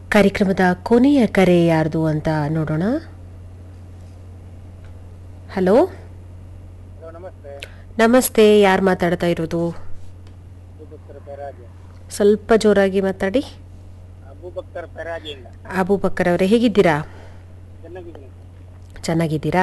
ಕಾರ್ಯಕ್ರಮದ ಕೊನೆಯ ಕರೆ ಯಾರ್ದು ಅಂತ ನೋಡೋಣ ಹಲೋ ಹಲೋ ನಮಸ್ತೆ ನಮಸ್ತೆ ಯಾರು ಮಾತಾಡ್ತಾ ಇರೋದು ಅಬೂಬಕ್ಕರ್ ಪೆರಾಜೆ ಸ್ವಲ್ಪ ಜೋರಾಗಿ ಮಾತಾಡಿ ಅಬೂಬಕ್ಕರ್ ಪೆರಾಜೆಯಿಂದ ಅಬೂಬಕ್ಕರ್ ಅವರೇ ಹೇಗಿದ್ದೀರಾ ಚೆನ್ನಾಗಿದ್ದೀನಿ ಚೆನ್ನಾಗಿದ್ದೀರಾ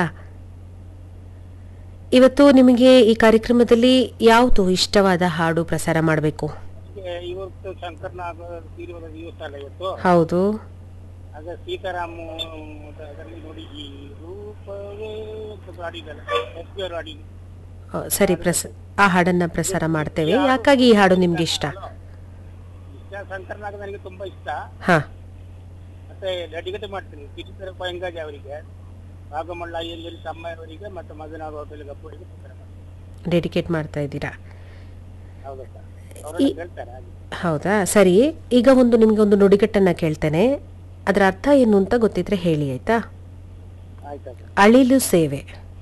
ಇವತ್ತು ನಿಮಗೆ ಈ ಕಾರ್ಯಕ್ರಮದಲ್ಲಿ ಯಾವುದು ಇಷ್ಟವಾದ ಹಾಡು ಪ್ರಸಾರ ಮಾಡಬೇಕು ಈಗ ಇವತ್ತು ಶಂಕರ್ನಾಗ ತೀರುವುದ ದಿವಸ ಅಲ್ಲ ಇವತ್ತು ಹೌದು ಆಗ ಸೀತಾರಾಮ ಅದರಲ್ಲಿ ನೋಡಿ ಈ ರೂಪವೇ ಅಂತ ಹಾಡಿದಲ್ಲ ಎಸ್ ಪಿ ಅವರು ಹಾಡಿದ್ದು ಆ, ಸರಿ ಪ್ರಸ ಆ ಹಾಡನ್ನ ಪ್ರಸಾರ ಮಾಡ್ತೇವೆ ಯಾಕಾಗಿ ಈ ಹಾಡು ನಿಮ್ಗೆ ಇಷ್ಟ ಇಷ್ಟ ಶಂಕರ್ನಾಗ ನನಗೆ ತುಂಬಾ ಇಷ್ಟ ಹಾ ಮತ್ತೆ ಡೆಡಿಕೇಟ್ ಮಾಡ್ತೀನಿ ಕಿರಿತರ ಪಯಂಗಾಜಿ ಅವರಿಗೆ ಭಾಗಮಳ್ಳ ಅಯ್ಯಂದಿರಿ ತಮ್ಮಯವರಿಗೆ ಮತ್ತು ಮಗನಾರ್ ಹೋಟೆಲ್ ಗಪ್ಪುರಿಗೆ ಪ್ರಚಾರ ಮಾಡ್ತೀನಿ ಡೆಡಿಕೇಟ್ ಮಾಡ್ತಾ ಇದ್ದೀರಾ ಹೌದಾ ಸರ್ ಅವರೆಲ್ಲ ಹೇಳ್ತಾರೆ ಹಾಗೆ ಹೌದಾ ಸರಿ ಈಗ ಒಂದು ನಿಮಗೆ ಒಂದು ನುಡಿಗಟ್ಟನ್ನ ಕೇಳ್ತೇನೆ ಅದರ ಅರ್ಥ ಏನು ಅಂತ ಗೊತ್ತಿದ್ರೆ ಹೇಳಿ ಆಯ್ತಾ ಆಯ್ತಾ ಸರ್ ಅಳಿಲು ಸೇವೆ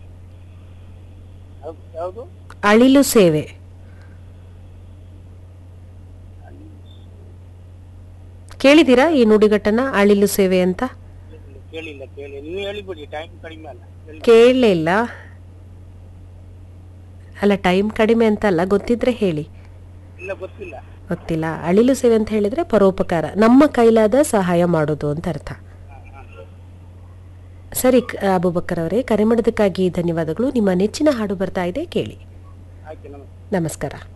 ಹೌದು ಯಾವುದು ಅಳಿಲು ಸೇವೆ ಕೇಳಿದ್ದೀರಾ ಈ ನುಡಿಗಟ್ಟನ್ನ ಅಳಿಲು ಸೇವೆ ಅಂತ ಕೇಳಿಲ್ಲ ಕೇಳಿ ನೀವು ಹೇಳಿಬಿಡಿ ಟೈಮ್ ಕಡಿಮೆ ಅಲ್ಲ ಹೇಳಿ. ಕೇಳಲೇ ಇಲ್ಲ ಅಲ್ಲ ಟೈಮ್ ಕಡಿಮೆ ಅಂತ ಅಲ್ಲ ಗೊತ್ತಿದ್ರೆ ಹೇಳಿ ಇಲ್ಲ ಗೊತ್ತಿಲ್ಲ ಗೊತ್ತಿಲ್ಲ ಅಳಿಲು ಸೇವೆ ಅಂತ ಹೇಳಿದ್ರೆ ಪರೋಪಕಾರ ನಮ್ಮ ಕೈಲಾದ ಸಹಾಯ ಮಾಡೋದು ಅಂತ ಅರ್ಥ ಹಾ, ಹಾ. ಸರಿ ಕ- ಅಬೂಬಕ್ಕರ್ ಅವರೇ ಕರೆ ಮಾಡೋದಕ್ಕಾಗಿ ಧನ್ಯವಾದಗಳು ನಿಮ್ಮ ನೆಚ್ಚಿನ ಹಾಡು ಬರ್ತಾ ಇದೆ ಕೇಳಿ ಆಯ್ತು ನಮಸ್ತೆ ನಮಸ್ಕಾರ